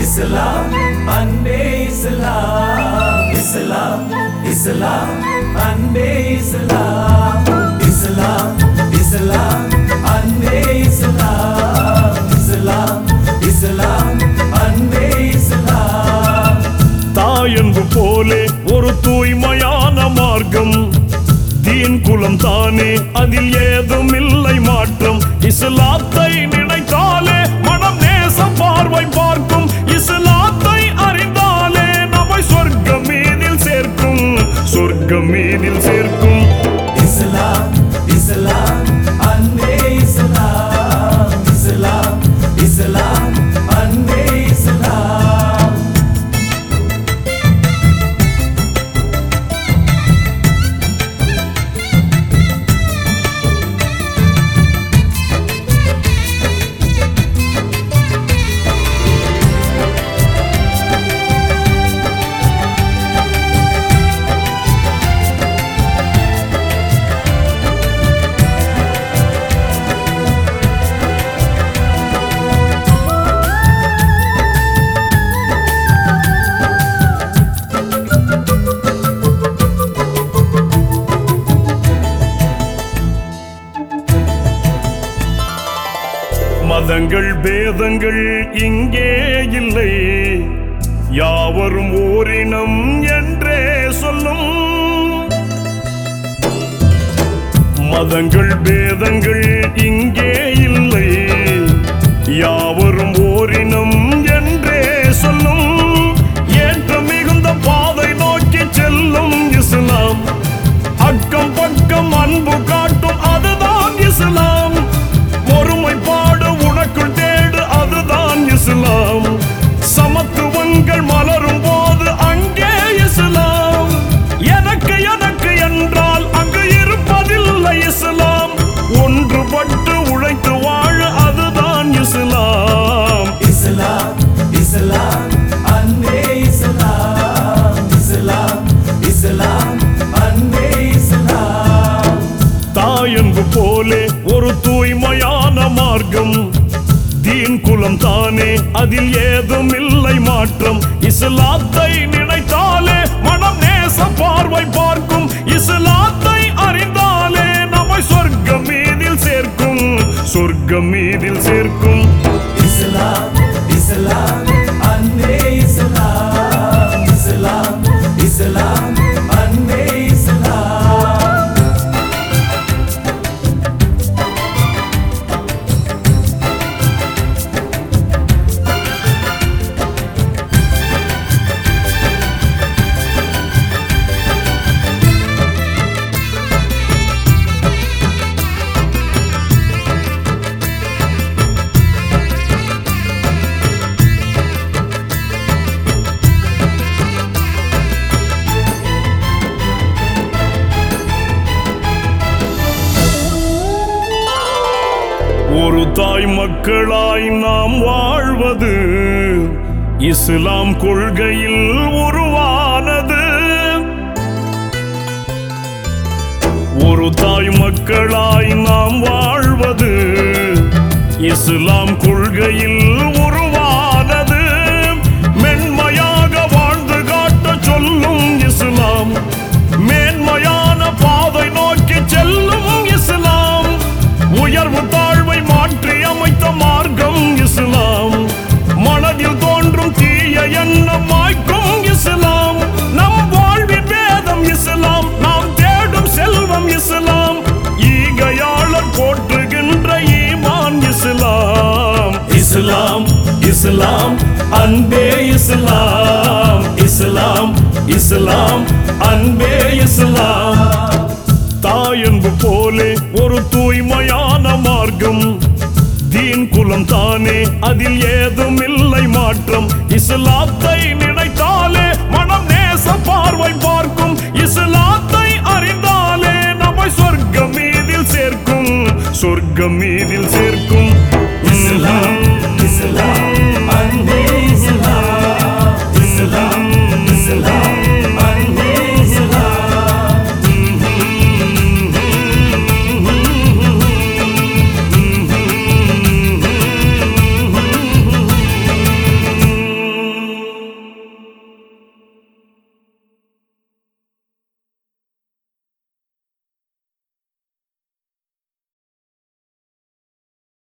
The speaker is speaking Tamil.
இஸ்லாம் அன்பே இஸ்லாம் இஸ்லாம் இஸ்லாம் அன்பே இஸ்லாம் இஸ்லாம் இஸ்லாம் அன்பே இஸ்லாம் இஸ்லாம் இஸ்லாம் அன்பே இஸ்லாம் தாயன்பு போலே ஒரு தூய்மையான மார்க்கம் தீன் குலம் தானே அதில் ஏதும் இல்லை மாற்றம் இஸ்லாத்தை நினைத்தாலே மனம் நேசம் பார்வை பார்க்கும் இஸ்லாத்தை அறிந்தாலே நம்மை சொர்க்கம் மீதில் சேர்க்கும் சொர்க்கம் மீதில் சேர்க்கும் இஸ்லாம் இஸ்லாம் அன்பே இஸ்லாம் இஸ்லாம் இஸ்லாம் அன்பே இஸ்லாம் மதங்கள் பேதங்கள் இங்கே இல்லை யாவரும் ஓரினம் என்றே சொல்லும் மதங்கள் பேதங்கள் இங்கே இல்லை யாவரும் ஓரினம் என்றே சொல்லும் ஏற்றம் மிகுந்த பாதை நோக்கி செல்லும் இஸ்லாம் அக்கம் பக்கம் அன்பு காட்டும் அதுதான் இஸ்லாம் ஒருமைப்பாடு உனக்குள் தேடு அதுதான் இஸ்லாம் சமத்துவங்கள் மலரும் போது அங்கே இஸ்லாம் எனக்கு எனக்கு என்றால் அங்கு இருப்பதில்லை இஸ்லாம் ஒன்றுபட்டு உழைத்து வாழ அதுதான் இஸ்லாம் இஸ்லாம் இஸ்லாம் அன்பே இஸ்லாம் இஸ்லாம் இஸ்லாம் அன்பே இஸ்லாம் தாயன்பு போலே ஒரு தூய்மையான மார்க்கம் தீன் குலம் தானே அதில் ஏதும் இல்லை மாற்றம் இஸ்லாத்தை நினைத்தாலே மனம் நேச பார்வை பார்க்கும் இஸ்லாத்தை அறிந்தாலே நம்மை சொர்க்கம் மீதில் சேர்க்கும் சொர்க்கம் மீதில் சேர்க்கும் இஸ்லாம் இஸ்லாம் அன்பே இஸ்லாம் இஸ்லாம் இஸ்லாம் அன்பே இஸ்லாம் ஒரு தாய் மக்களாய் நாம் வாழ்வது இஸ்லாம் கொள்கையில் உருவானது ஒரு தாய் மக்களாய் நாம் வாழ்வது இஸ்லாம் கொள்கையில் உருவானது மென்மையாக வாழ்ந்து காட்ட சொல்லும் இஸ்லாம் மேன்மையான பாதை நோக்கி செல்லும் இஸ்லாம் உயர்வு தாழ்வை மாற்றி அமைத்த மார்க்கம் இஸ்லாம் மனதில் தோன்றும் தீய எண்ணம் மாய்க்கும் இஸ்லாம் நம் வாழ்வின் வேதம் இஸ்லாம் நாம் தேடும் செல்வம் இஸ்லாம் ஈகையாளர் போற்றுகின்ற ஈமான் இஸ்லாம் இஸ்லாம் இஸ்லாம் அன்பே இஸ்லாம் இஸ்லாம் இஸ்லாம் அன்பே இஸ்லாம் தாயன்பு போலே ஒரு தூய்மையான மார்க்கம் தீன் குலம் தானே அதில் ஏதும் இல்லை மாற்றம் இஸ்லாத்தை நினைத்தாலே மனம் நேச பார்வை பார்க்கும் இஸ்லாத்தை அறிந்தாலே நம்மை சொர்க்கம் மீதில் சேர்க்கும் சொர்க்கம் மீதில் சேர்க்கும்